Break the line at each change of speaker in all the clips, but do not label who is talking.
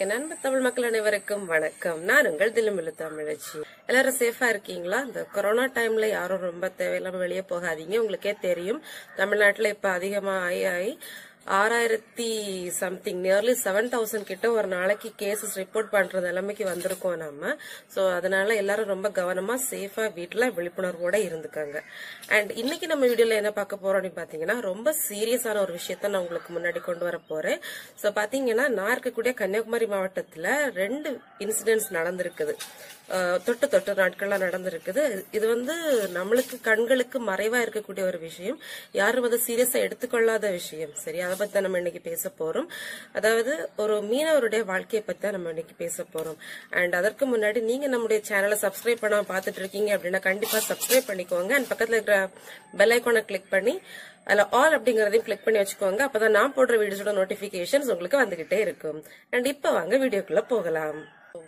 என் அன்பு தமிழ் மக்கள் அனைவருக்கும் வணக்கம் நான் உங்கள் தில்லுமில்லு தமிழச்சி எல்லாரும் சேஃபா இருக்கீங்களா இந்த கொரோனா டைம்ல யாரும் ரொம்ப தேவையில்லாம வெளியே போகாதீங்க உங்களுக்கே தெரியும் தமிழ்நாட்டுல இப்ப அதிகமா ஆகி ஆகி ஆறாயிரத்தி சம்திங் நியர்லி செவன் தௌசண்ட் கிட்ட ஒரு நாளைக்கு கேசஸ் ரிப்போர்ட் பண்ற நிலைமைக்கு வந்திருக்கோம் நம்ம சோ அதனால எல்லாரும் ரொம்ப கவனமா சேஃபா வீட்டுல விழிப்புணர்வோட இருந்துக்காங்க அண்ட் இன்னைக்கு நம்ம வீடியோல என்ன பார்க்க போறோம் அப்படின்னு பாத்தீங்கன்னா ரொம்ப சீரியஸான ஒரு விஷயத்த நான் உங்களுக்கு முன்னாடி கொண்டு வர போறேன் சோ பாத்தீங்கன்னா நான் இருக்கக்கூடிய கன்னியாகுமரி மாவட்டத்துல ரெண்டு இன்சிடென்ட்ஸ் நடந்திருக்குது அஹ், தொட்டு தொட்டு நாட்கள்ல நடந்திருக்குது இது வந்து நம்மளுக்கு கண்களுக்கு மறைவா இருக்கக்கூடிய ஒரு விஷயம் யாரும் வந்து சீரியஸா எடுத்துக்கொள்ளாத விஷயம் சரி அதை பத்தி தான் நம்ம இன்னைக்கு பேச போறோம் அதாவது ஒரு மீனவருடைய வாழ்க்கையை பத்தி தான் நம்ம இன்னைக்கு பேச போறோம் அண்ட் அதற்கு முன்னாடி நீங்க நம்முடைய சேனலை சப்ஸ்கிரைப் பண்ணாம பார்த்துட்டு இருக்கீங்க அப்படின்னா கண்டிப்பா சப்ஸ்கிரைப் பண்ணிக்கோங்க அண்ட் பக்கத்துல இருக்கிற பெல் ஐக்கானை கிளிக் பண்ணி அதுல ஆல் அப்படிங்கறதையும் கிளிக் பண்ணி வச்சுக்கோங்க அப்பதான் நான் போடுற வீடியோஸோட நோட்டிபிகேஷன்ஸ் உங்களுக்கு வந்துகிட்டே இருக்கும் அண்ட் இப்ப வாங்க வீடியோக்குள்ள போகலாம்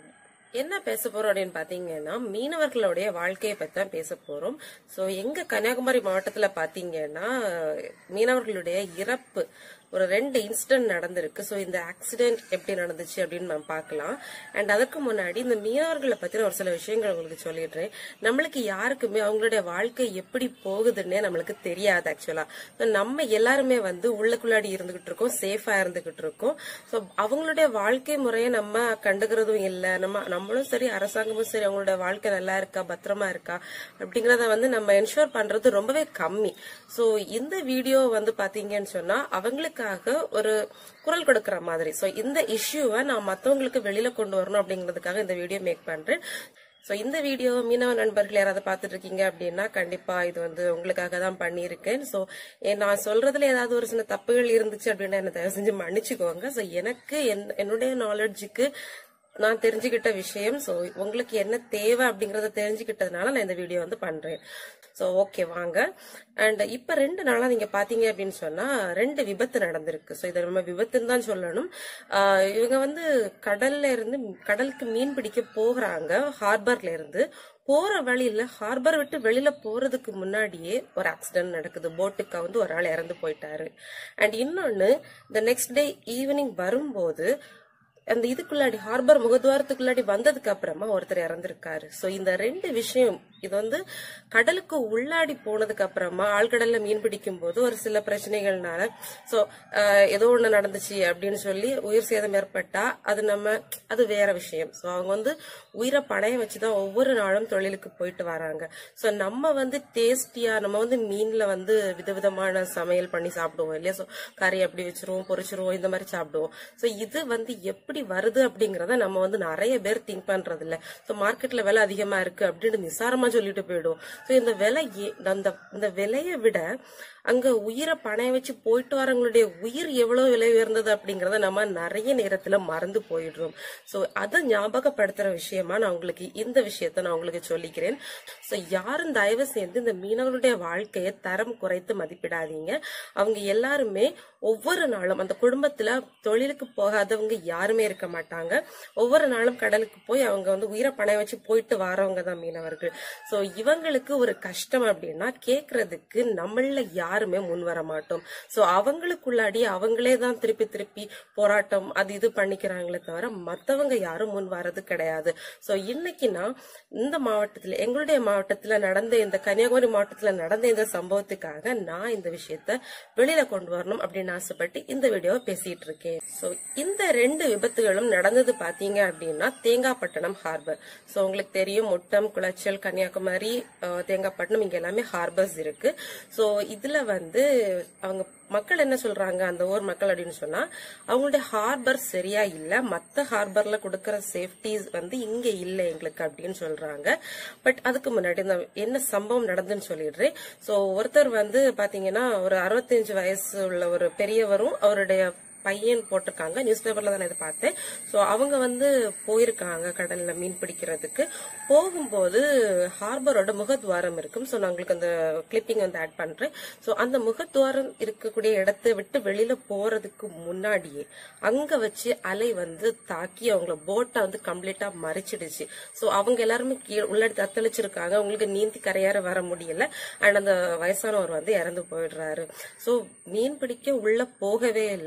என்ன பேச போறோம் அப்படின்னு பாத்தீங்கன்னா மீனவர்களுடைய வாழ்க்கையை பத்தி தான் பேச போறோம் சோ எங்க கன்னியாகுமரி மாவட்டத்துல பாத்தீங்கன்னா மீனவர்களுடைய இறப்பு ஒரு ரெண்டு இன்சிடென்ட் நடந்திருக்கு சோ இந்த ஆக்சிடென்ட் எப்படி நடந்துச்சு அப்படின்னு நம்ம பார்க்கலாம் அண்ட் அதுக்கு முன்னாடி இந்த மீனவர்களை பத்தின ஒரு சில விஷயங்கள் உங்களுக்கு சொல்லிடுறேன் நம்மளுக்கு யாருக்குமே அவங்களுடைய வாழ்க்கை எப்படி போகுதுன்னே நம்மளுக்கு தெரியாது ஆக்சுவலா நம்ம எல்லாருமே வந்து உள்ளுக்குள்ளாடி இருந்துகிட்டு இருக்கோம் சேஃபா இருந்துகிட்டு இருக்கோம் சோ அவங்களுடைய வாழ்க்கை முறையை நம்ம கண்டுக்கிறதும் இல்ல நம்ம நம்மளும் சரி அரசாங்கமும் சரி அவங்களோட வாழ்க்கை நல்லா இருக்கா பத்திரமா இருக்கா அப்படிங்கறத வந்து நம்ம என்ஷூர் பண்றது ரொம்பவே கம்மி சோ இந்த வீடியோ வந்து பாத்தீங்கன்னு சொன்னா அவங்களுக்காக ஒரு குரல் கொடுக்கற மாதிரி சோ இந்த இஷ்யூவை நான் மத்தவங்களுக்கு வெளியில கொண்டு வரணும் அப்படிங்கிறதுக்காக இந்த வீடியோ மேக் பண்றேன் சோ இந்த வீடியோ மீனவ நண்பர்கள் யாராவது பார்த்துட்டு இருக்கீங்க அப்படின்னா கண்டிப்பா இது வந்து உங்களுக்காக தான் பண்ணியிருக்கேன் சோ நான் சொல்றதுல ஏதாவது ஒரு சின்ன தப்புகள் இருந்துச்சு அப்படின்னா என்ன தயவு செஞ்சு மன்னிச்சுக்கோங்க சோ எனக்கு என்- என்னுடைய நாலேஜுக்கு நான் தெரிஞ்சுக்கிட்ட விஷயம் சோ உங்களுக்கு என்ன தேவை அப்படிங்கறத தெரிஞ்சுக்கிட்டதுனால நான் இந்த வீடியோ வந்து பண்றேன் சோ ஓகே வாங்க அண்ட் இப்ப ரெண்டு நாளா நீங்க பாத்தீங்க அப்படின்னு சொன்னா ரெண்டு விபத்து நடந்திருக்கு சோ இதை நம்ம விபத்துன்னு தான் சொல்லணும் ஆஹ் இவங்க வந்து கடல்ல இருந்து கடலுக்கு மீன் பிடிக்க போகிறாங்க ஹார்பர்ல இருந்து போற வழியில ஹார்பர் விட்டு வெளியில போறதுக்கு முன்னாடியே ஒரு ஆக்சிடென்ட் நடக்குது போட்டுக்கு வந்து ஒரு ஆள் இறந்து போயிட்டாரு அண்ட் இன்னொன்னு இந்த நெக்ஸ்ட் டே ஈவினிங் வரும்போது அந்த இதுக்குள்ளாடி ஹார்பர் முகத்வாரத்துக்குள்ளாடி வந்ததுக்கு அப்புறமா ஒருத்தர் இறந்திருக்காரு சோ இந்த ரெண்டு விஷயம் இது வந்து கடலுக்கு உள்ளாடி போனதுக்கு அப்புறமா ஆழ்கடல்ல மீன் பிடிக்கும் போது ஒரு சில பிரச்சனைகள்னால சோ ஏதோ ஒண்ணு நடந்துச்சு அப்படின்னு சொல்லி உயிர் சேதம் ஏற்பட்டா அது நம்ம அது வேற விஷயம் சோ அவங்க வந்து உயிரை பணைய வச்சுதான் ஒவ்வொரு நாளும் தொழிலுக்கு போயிட்டு வராங்க சோ நம்ம வந்து டேஸ்டியா நம்ம வந்து மீன்ல வந்து விதவிதமான சமையல் பண்ணி சாப்பிடுவோம் இல்லையா சோ கறி அப்படி வச்சிருவோம் பொரிச்சிருவோம் இந்த மாதிரி சாப்பிடுவோம் சோ இது வந்து எப்படி வருது அப்படிங்கறத நம்ம வந்து நிறைய பேர் திங்க் பண்றது இல்ல சோ மார்க்கெட்ல விலை அதிகமா இருக்கு அப்படின்னு நிசாரமா சொல்லிட்டு போயிடுவோம் சோ இந்த விலை ஏ- அந்த இந்த விலையை விட அங்க உயிரை பணைய வச்சு போயிட்டு வரவங்களுடைய உயிர் எவ்வளவு விலை உயர்ந்தது அப்படிங்கறத நம்ம நிறைய நேரத்துல மறந்து போயிடுறோம் சோ அதை ஞாபகப்படுத்துற விஷயமா நான் உங்களுக்கு இந்த விஷயத்த நான் உங்களுக்கு சொல்லிக்கிறேன் சோ யாரும் தயவு செய்து இந்த மீனவர்களுடைய வாழ்க்கையை தரம் குறைத்து மதிப்பிடாதீங்க அவங்க எல்லாருமே ஒவ்வொரு நாளும் அந்த குடும்பத்துல தொழிலுக்கு போகாதவங்க யாருமே இருக்க மாட்டாங்க ஒவ்வொரு நாளும் கடலுக்கு போய் அவங்க வந்து உயிரை பணைய வச்சு போயிட்டு வரவங்க தான் மீனவர்கள் சோ இவங்களுக்கு ஒரு கஷ்டம் அப்படின்னா கேக்குறதுக்கு நம்மள யாருமே முன் வர மாட்டோம் சோ அவங்களுக்குள்ளாடி அவங்களே தான் திருப்பி திருப்பி போராட்டம் அது இது பண்ணிக்கிறாங்களே தவிர மத்தவங்க யாரும் முன் வர்றது கிடையாது சோ இன்னைக்கு நான் இந்த மாவட்டத்துல எங்களுடைய மாவட்டத்துல நடந்த இந்த கன்னியாகுமரி மாவட்டத்துல நடந்த இந்த சம்பவத்துக்காக நான் இந்த விஷயத்த வெளியில கொண்டு வரணும் அப்படின்னு ஆசைப்பட்டு இந்த வீடியோவை பேசிட்டு இருக்கேன் சோ இந்த ரெண்டு விபத்துகளும் நடந்தது பாத்தீங்க அப்படின்னா தேங்காப்பட்டினம் ஹார்பர் சோ உங்களுக்கு தெரியும் முட்டம் குளச்சல் கன்னியாகுமரி அஹ், தேங்காப்பட்டினம் இங்க எல்லாமே ஹார்பர்ஸ் இருக்கு சோ இதுல வந்து அவங்க மக்கள் என்ன சொல்றாங்க அந்த ஊர் மக்கள் அப்படின்னு சொன்னா அவங்களுடைய ஹார்பர் சரியா இல்ல மத்த ஹார்பர்ல கொடுக்கற சேஃப்டிஸ் வந்து இங்க இல்ல எங்களுக்கு அப்படின்னு சொல்றாங்க பட் அதுக்கு முன்னாடி இந்த என்ன சம்பவம் நடந்துன்னு சொல்லிடுறேன் சோ ஒருத்தர் வந்து பாத்தீங்கன்னா ஒரு அறுபத்தஞ்சு வயசு உள்ள ஒரு பெரியவரும் அவருடைய பையன் போட்டிருக்காங்க நியூஸ் பேப்பர்ல தான் நான் இதை பார்த்தேன் சோ அவங்க வந்து போயிருக்காங்க கடல்ல மீன் பிடிக்கிறதுக்கு போகும்போது ஹார்பரோட முகத்வாரம் இருக்கும் சோ நான் உங்களுக்கு அந்த கிளிப்பிங் வந்து ஆட் பண்றேன் சோ அந்த முகத்வாரம் இருக்கக்கூடிய இடத்தை விட்டு வெளியில போறதுக்கு முன்னாடியே அங்க வச்சு அலை வந்து தாக்கி அவங்கள போட்டை வந்து கம்ப்ளீட்டா மறைச்சிடுச்சு சோ அவங்க எல்லாருமே கீழே உள்ளடி தத்தளிச்சிருக்காங்க அவங்களுக்கு நீந்தி கரையேற வர முடியல அண்ட் அந்த வயசானவர் வந்து இறந்து போயிடுறாரு சோ மீன் பிடிக்க உள்ள போகவே இல்லை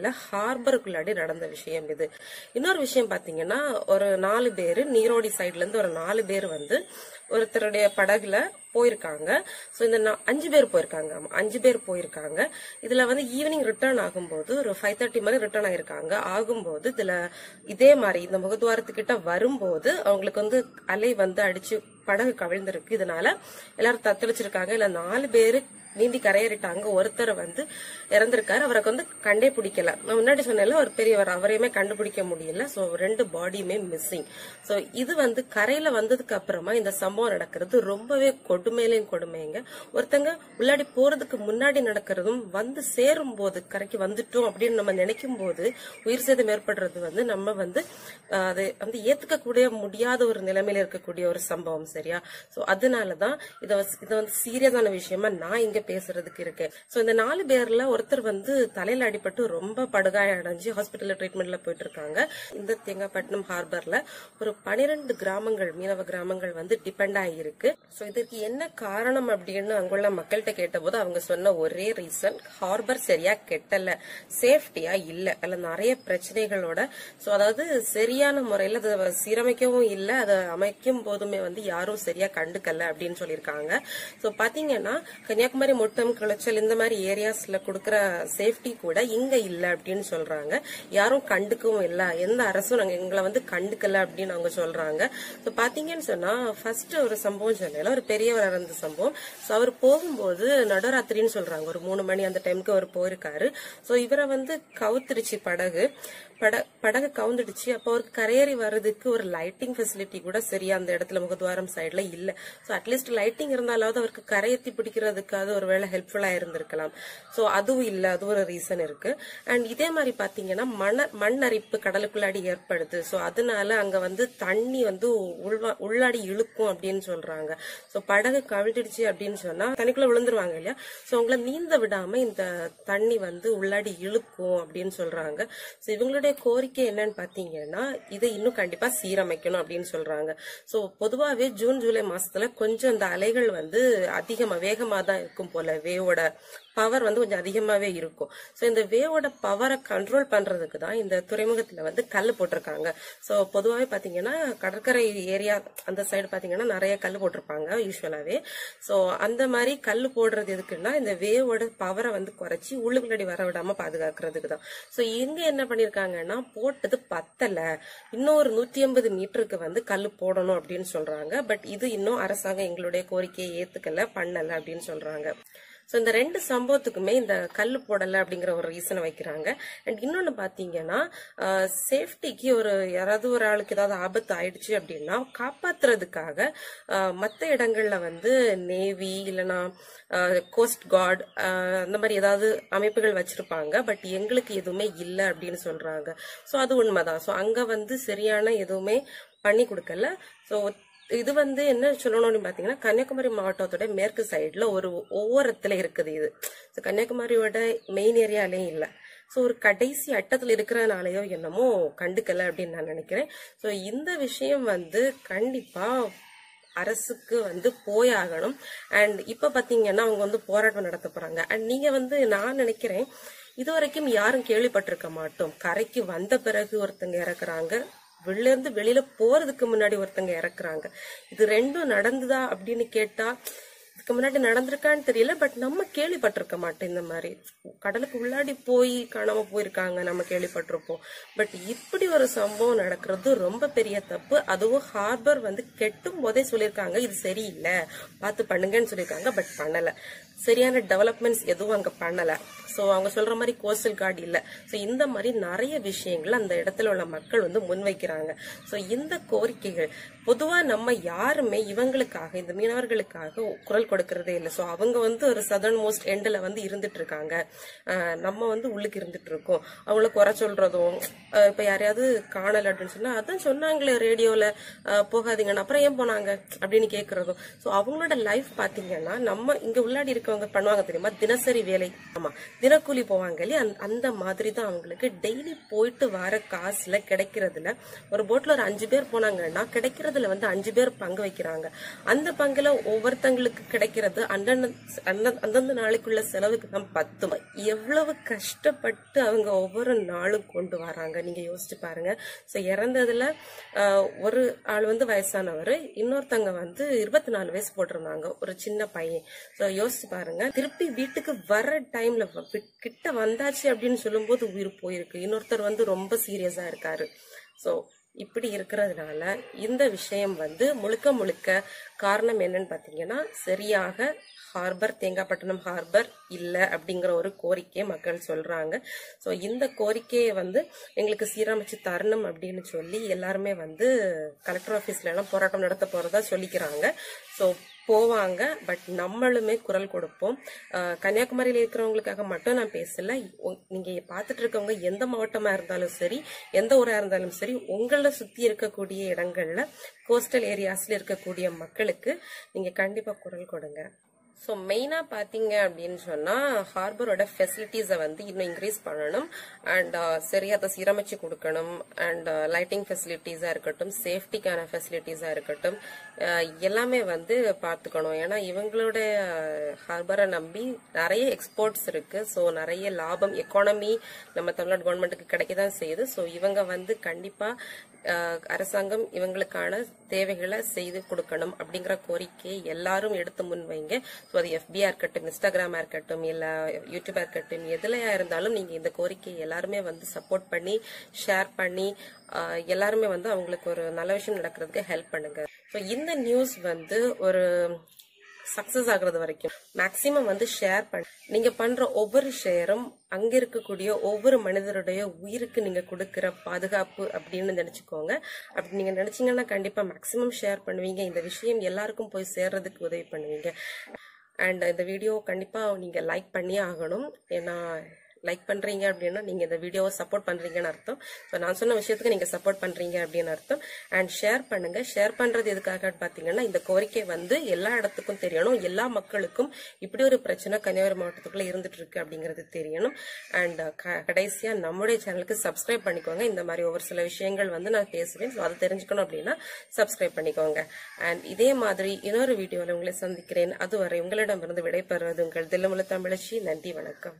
ஹார்பருக்குள்ளாடி நடந்த விஷயம் இது இன்னொரு விஷயம் பாத்தீங்கன்னா ஒரு நாலு பேரு நீரோடி சைட்ல இருந்து ஒரு நாலு பேர் வந்து ஒருத்தருடைய படகுல போயிருக்காங்க சோ இந்த நா- அஞ்சு பேர் போயிருக்காங்க ஆமா, அஞ்சு பேர் போயிருக்காங்க இதுல வந்து ஈவினிங் ரிட்டர்ன் ஆகும்போது ஒரு ஃபைவ் தேர்ட்டி மாதிரி ரிட்டர்ன் ஆயிருக்காங்க ஆகும்போது இதுல இதே மாதிரி இந்த முகத்வாரத்துக்கிட்ட வரும்போது அவங்களுக்கு வந்து அலை வந்து அடிச்சு படகு கவிழ்ந்திருக்கு இதனால எல்லாரும் தத்தளிச்சிருக்காங்க இல்ல நாலு பேரு நீந்தி கரையேறிட்டாங்க ஒருத்தர் வந்து இறந்திருக்காரு அவருக்கு வந்து கண்டே பிடிக்கல நான் முன்னாடி சொன்னேன்ல ஒரு பெரியவர் அவரையுமே கண்டுபிடிக்க முடியல சோ ரெண்டு பாடியுமே மிஸ்ஸிங் சோ இது வந்து கரையில வந்ததுக்கு அப்புறமா இந்த சம்பவம் நடக்கிறது ரொம்பவே கொடுமையிலையும் கொடுமைங்க ஒருத்தங்க உள்ளாடி போறதுக்கு முன்னாடி நடக்கிறதும் வந்து சேரும் போது கரைக்கு வந்துட்டோம் அப்படின்னு நம்ம நினைக்கும் போது உயிர் சேதம் ஏற்படுறது வந்து நம்ம வந்து ஆஹ், அது வந்து ஏத்துக்க கூடிய முடியாத ஒரு நிலைமையில இருக்கக்கூடிய ஒரு சம்பவம் சரியா சோ அதனாலதான் இத வஸ்- இது வந்து சீரியஸான விஷயமா நான் இங்க பேசுறதுக்கு இருக்கேன் சோ இந்த நாலு பேர்ல ஒருத்தர் வந்து தலையில அடிபட்டு ரொம்ப படுகாயம் அடைஞ்சு ஹாஸ்பிட்டல்ல ட்ரீட்மெண்ட்ல போயிட்டு இருக்காங்க இந்த தேங்காய்பட்டினம் ஹார்பர்ல ஒரு பனிரெண்டு கிராமங்கள் மீனவ கிராமங்கள் வந்து டிபெண்ட் ஆகியிருக்கு சோ இதற்கு என்ன காரணம் அப்படின்னு அங்குள்ள மக்கள்கிட்ட கேட்டபோது அவங்க சொன்ன ஒரே ரீசன் ஹார்பர் சரியா கெட்டல சேஃப்டியா இல்ல அதுல நிறைய பிரச்சனைகளோட சோ அதாவது சரியான முறையில அதை சீரமைக்கவும் இல்ல அதை அமைக்கும் போதுமே வந்து யாரும் சரியா கண்டுக்கல அப்படின்னு சொல்லியிருக்காங்க சோ பாத்தீங்கன்னா கன்னியாகுமரி முட்டம் குளச்சல் இந்த மாதிரி ஏரியாஸ்ல கொடுக்கற சேஃப்டி கூட இங்க இல்ல அப்படின்னு சொல்றாங்க யாரும் கண்டுக்கவும் இல்ல எந்த அரசும் நாங்க எங்களை வந்து கண்டுக்கல அப்படின்னு அவங்க சொல்றாங்க சோ பாத்தீங்கன்னு சொன்னா ஃபர்ஸ்ட் ஒரு சம்பவம் சொல்லல ஒரு பெரியவர் இறந்த சம்பவம் சோ அவர் போகும்போது நடுராத்திரின்னு சொல்றாங்க ஒரு மூணு மணி அந்த டைமுக்கு அவர் போயிருக்காரு சோ இவரை வந்து கவுத்துருச்சு படகு பட படகு கவுந்துடுச்சு அப்போ அவருக்கு கரையேறி வர்றதுக்கு ஒரு லைட்டிங் ஃபெசிலிட்டி கூட சரியா அந்த இடத்துல முகத்வாரம் சைடுல இல்ல சோ அட்லீஸ்ட் லைட்டிங் இருந்தாலாவது அவருக்கு கரையேத்தி பிடிக்கிறதுக்காவது ஒரு வேளை ஹெல்ப்ஃபுல்லா இருந்திருக்கலாம் சோ அதுவும் இல்ல அது ஒரு ரீசன் இருக்கு அண்ட் இதே மாதிரி பாத்தீங்கன்னா மண மண் அரிப்பு கடலுக்குள்ளாடி ஏற்படுது சோ அதனால அங்க வந்து தண்ணி வந்து உள்வா- உள்ளாடி இழுக்கும் அப்படின்னு சொல்றாங்க சோ படகு கவிழ்ந்துடுச்சு அப்படின்னு சொன்னா தண்ணிக்குள்ள விழுந்துருவாங்க இல்லையா சோ அவங்கள நீந்த விடாம இந்த தண்ணி வந்து உள்ளாடி இழுக்கும் அப்படின்னு சொல்றாங்க சோ இவங்களுடைய கோரிக்கை என்னன்னு பாத்தீங்கன்னா இதை இன்னும் கண்டிப்பா சீரமைக்கணும் அப்படின்னு சொல்றாங்க சோ பொதுவாவே ஜூன் ஜூலை மாசத்துல கொஞ்சம் இந்த அலைகள் வந்து அதிகமா வேகமா தான் இருக்கும் போல வேவோட பவர் வந்து கொஞ்சம் அதிகமாவே இருக்கும் சோ இந்த வேவோட பவரை கண்ட்ரோல் பண்றதுக்கு தான் இந்த துறைமுகத்துல வந்து கல் போட்டிருக்காங்க சோ பொதுவாவே பாத்தீங்கன்னா கடற்கரை ஏரியா அந்த சைடு பாத்தீங்கன்னா நிறைய கல் போட்டிருப்பாங்க யூஸ்வலாவே சோ அந்த மாதிரி கல் போடுறது எதுக்குன்னா இந்த வேவோட பவரை வந்து குறைச்சி உள்ளுக்குள்ளடி வர விடாம பாதுகாக்கிறதுக்கு தான் சோ இங்க என்ன பண்ணிருக்காங்கன்னா போட்டது பத்தல இன்னொரு நூத்தி ஐம்பது மீட்டருக்கு வந்து கல் போடணும் அப்படின்னு சொல்றாங்க பட் இது இன்னும் அரசாங்கம் எங்களுடைய கோரிக்கையை ஏத்துக்கல பண்ணல அப்படின்னு சொல்றாங்க சோ இந்த ரெண்டு சம்பவத்துக்குமே இந்த கல் போடல அப்படிங்கிற ஒரு ரீசனை வைக்கிறாங்க அண்ட் இன்னொன்னு பாத்தீங்கன்னா சேஃப்டிக்கு ஒரு யாராவது ஒரு ஆளுக்கு ஏதாவது ஆபத்து ஆயிடுச்சு அப்படின்னா காப்பாத்துறதுக்காக ஆஹ், மத்த இடங்கள்ல வந்து நேவி இல்லைன்னா கோஸ்ட் கார்டு அந்த மாதிரி ஏதாவது அமைப்புகள் வச்சிருப்பாங்க பட் எங்களுக்கு எதுவுமே இல்லை அப்படின்னு சொல்றாங்க சோ அது உண்மைதான் சோ அங்க வந்து சரியான எதுவுமே பண்ணி கொடுக்கல சோ இது வந்து என்ன சொல்லணும்னு பாத்தீங்கன்னா கன்னியாகுமரி மாவட்டத்தோட மேற்கு சைடுல ஒரு ஓரத்துல இருக்குது இது So, கன்னியாகுமரியோட மெயின் ஏரியாலயும் இல்ல சோ ஒரு கடைசி அட்டத்துல இருக்கிறனாலயோ என்னமோ கண்டுக்கல அப்படின்னு நான் நினைக்கிறேன் சோ இந்த விஷயம் வந்து கண்டிப்பா அரசுக்கு வந்து போயாகணும் அண்ட் இப்ப பாத்தீங்கன்னா அவங்க வந்து போராட்டம் நடத்த போறாங்க அண்ட் நீங்க வந்து நான் நினைக்கிறேன் இதுவரைக்கும் யாரும் கேள்விப்பட்டிருக்க மாட்டோம் கரைக்கு வந்த பிறகு ஒருத்தங்க இறக்குறாங்க வெளில இருந்து வெளியில போறதுக்கு முன்னாடி ஒருத்தங்க இறக்குறாங்க இது ரெண்டும் நடந்துதா அப்படின்னு கேட்டா இதுக்கு முன்னாடி நடந்திருக்கான்னு தெரியல பட் நம்ம கேள்விப்பட்டிருக்க மாட்டோம் இந்த மாதிரி கடலுக்கு உள்ளாடி போய் காணாம போயிருக்காங்க நம்ம கேள்விப்பட்டிருப்போம் பட் இப்படி ஒரு சம்பவம் நடக்கிறது ரொம்ப பெரிய தப்பு அதுவும் ஹார்பர் வந்து கெட்டும் போதே சொல்லியிருக்காங்க இது சரியில்லை பார்த்து பண்ணுங்கன்னு சொல்லியிருக்காங்க பட் பண்ணல சரியான டெவலப்மெண்ட்ஸ் எதுவும் அங்க பண்ணல சோ அவங்க சொல்ற மாதிரி கோஸ்டல் கார்டு இல்ல சோ இந்த மாதிரி நிறைய விஷயங்கள் அந்த இடத்துல உள்ள மக்கள் வந்து முன்வைக்கிறாங்க சோ இந்த கோரிக்கைகள் பொதுவா நம்ம யாருமே இவங்களுக்காக இந்த மீனவர்களுக்காக குரல் கொடுக்கறதே இல்லை சோ அவங்க வந்து ஒரு சதர்ன் மோஸ்ட் எண்ட்ல வந்து இருந்துட்டு இருக்காங்க ஆஹ் நம்ம வந்து உள்ளுக்கு இருந்துட்டு இருக்கோம் அவங்கள குறை சொல்றதும் ஆஹ் இப்ப யாரையாவது காணல அப்படின்னு சொன்னா அதான் சொன்னாங்களே ரேடியோல போகாதீங்கன்னு அப்புறம் ஏன் போனாங்க அப்படின்னு கேக்குறதும் சோ அவங்களோட லைஃப் பாத்தீங்கன்னா நம்ம இங்க உள்ளாடி இருக்க இருக்கவங்க பண்ணுவாங்க தெரியுமா தினசரி வேலை ஆமா தினக்கூலி போவாங்க இல்லையா அந்த- அந்த மாதிரி தான் அவங்களுக்கு டெய்லி போயிட்டு வர காசுல கிடைக்கிறதுல ஒரு போட்ல ஒரு அஞ்சு பேர் போனாங்கன்னா கிடைக்கிறதுல வந்து அஞ்சு பேர் பங்கு வைக்கிறாங்க அந்த பங்குல ஒவ்வொருத்தங்களுக்கு கிடைக்கிறது அந்தந்த அந்த- அந்தந்த நாளைக்குள்ள செலவுக்கு தான் பத்தும் எவ்வளவு கஷ்டப்பட்டு அவங்க ஒவ்வொரு நாளும் கொண்டு வராங்க நீங்க யோசிச்சு பாருங்க ஸோ இறந்ததுல ஆஹ், ஒரு ஆள் வந்து வயசானவர் இன்னொருத்தங்க வந்து இருபத்தி நாலு வயசு போட்டிருந்தாங்க ஒரு சின்ன பையன் ஸோ யோசிச்சு பாருங்க திருப்பி வீட்டுக்கு வர டைம்ல கிட்ட வந்தாச்சு அப்படின்னு சொல்லும்போது உயிர் போயிருக்கு இன்னொருத்தர் வந்து ரொம்ப சீரியஸா இருக்காரு ஸோ இப்படி இருக்கிறதுனால இந்த விஷயம் வந்து முழுக்க முழுக்க காரணம் என்னன்னு பார்த்தீங்கன்னா சரியாக ஹார்பர் தேங்காய்பட்டினம் ஹார்பர் இல்லை அப்படிங்கிற ஒரு கோரிக்கையை மக்கள் சொல்றாங்க ஸோ இந்த கோரிக்கையை வந்து எங்களுக்கு சீரமைச்சு தரணும் அப்படின்னு சொல்லி எல்லாருமே வந்து கலெக்டர் ஆஃபீஸ்ல எல்லாம் போராட்டம் நடத்த போறதா சொல்லிக்கிறாங்க ஸோ போவாங்க பட் நம்மளுமே குரல் கொடுப்போம் அஹ், கன்னியாகுமரியில இருக்கிறவங்களுக்காக மட்டும் நான் பேசல உ- நீங்க பார்த்துட்டு இருக்கவங்க எந்த மாவட்டமா இருந்தாலும் சரி எந்த ஊரா இருந்தாலும் சரி உங்களை சுத்தி இருக்கக்கூடிய இடங்கள்ல கோஸ்டல் ஏரியாஸ்ல இருக்கக்கூடிய மக்களுக்கு நீங்க கண்டிப்பா குரல் கொடுங்க ஸோ மெயினாக பார்த்தீங்க அப்படின்னு சொன்னால் ஹார்பரோட ஃபெசிலிட்டிஸை வந்து இன்னும் இன்க்ரீஸ் பண்ணணும் அண்ட் சரி அதை சீரமைச்சு கொடுக்கணும் அண்ட் லைட்டிங் ஃபெசிலிட்டிஸாக இருக்கட்டும் சேஃப்டிக்கான ஃபெசிலிட்டிஸாக இருக்கட்டும் அஹ், எல்லாமே வந்து பார்த்துக்கணும் ஏன்னா இவங்களோட ஹார்பரை நம்பி நிறைய எக்ஸ்போர்ட்ஸ் இருக்கு ஸோ நிறைய லாபம் எக்கானமி நம்ம தமிழ்நாடு கவர்மெண்ட்டுக்கு கிடைக்க தான் செய்யுது ஸோ இவங்க வந்து கண்டிப்பாக அஹ் அரசாங்கம் இவங்களுக்கான தேவைகளை செய்து கொடுக்கணும் அப்படிங்கிற கோரிக்கையை எல்லாரும் எடுத்து முன்வைங்க ஸோ அது எஃபியா இருக்கட்டும் இன்ஸ்டாகிராமா இருக்கட்டும் இல்ல யூடியூபா இருக்கட்டும் எதுலயா இருந்தாலும் நீங்க இந்த கோரிக்கையை எல்லாருமே வந்து சப்போர்ட் பண்ணி ஷேர் பண்ணி அஹ் எல்லாருமே வந்து அவங்களுக்கு ஒரு நல்ல விஷயம் நடக்கிறதுக்கு ஹெல்ப் பண்ணுங்க ஸோ இந்த நியூஸ் வந்து ஒரு சக்சஸ் ஆகுறது வரைக்கும் மேக்சிமம் வந்து ஷேர் பண்ண நீங்க பண்ற ஒவ்வொரு ஷேரும் அங்க இருக்கக்கூடிய ஒவ்வொரு மனிதருடைய உயிருக்கு நீங்க கொடுக்கிற பாதுகாப்பு அப்படின்னு நினைச்சுக்கோங்க அப்படி நீங்க நினைச்சீங்கன்னா கண்டிப்பா மேக்சிமம் ஷேர் பண்ணுவீங்க இந்த விஷயம் எல்லாருக்கும் போய் சேர்றதுக்கு உதவி பண்ணுவீங்க அண்ட் இந்த வீடியோ கண்டிப்பா நீங்க லைக் பண்ணியே ஆகணும் ஏன்னா லைக் பண்றீங்க அப்படின்னா நீங்க இந்த வீடியோவை சப்போர்ட் பண்றீங்கன்னு அர்த்தம் ஸோ நான் சொன்ன விஷயத்துக்கு நீங்க சப்போர்ட் பண்றீங்க அப்படின்னு அர்த்தம் அண்ட் ஷேர் பண்ணுங்க ஷேர் பண்றது எதுக்காக பாத்தீங்கன்னா இந்த கோரிக்கை வந்து எல்லா இடத்துக்கும் தெரியணும் எல்லா மக்களுக்கும் இப்படி ஒரு பிரச்சனை கன்னியாகுமரி மாவட்டத்துக்குள்ள இருந்துட்டு இருக்கு அப்படிங்கிறது தெரியணும் அண்ட் கடைசியா நம்முடைய சேனலுக்கு சப்ஸ்கிரைப் பண்ணிக்கோங்க இந்த மாதிரி ஒவ்வொரு சில விஷயங்கள் வந்து நான் பேசுவேன் ஸோ அதை தெரிஞ்சுக்கணும் அப்படின்னா சப்ஸ்கிரைப் பண்ணிக்கோங்க அண்ட் இதே மாதிரி இன்னொரு வீடியோவில் உங்களை சந்திக்கிறேன் அதுவரை உங்களிடமிருந்து விடைபெறுவது உங்கள் தில்லுமுள்ள தமிழச்சி நன்றி வணக்கம்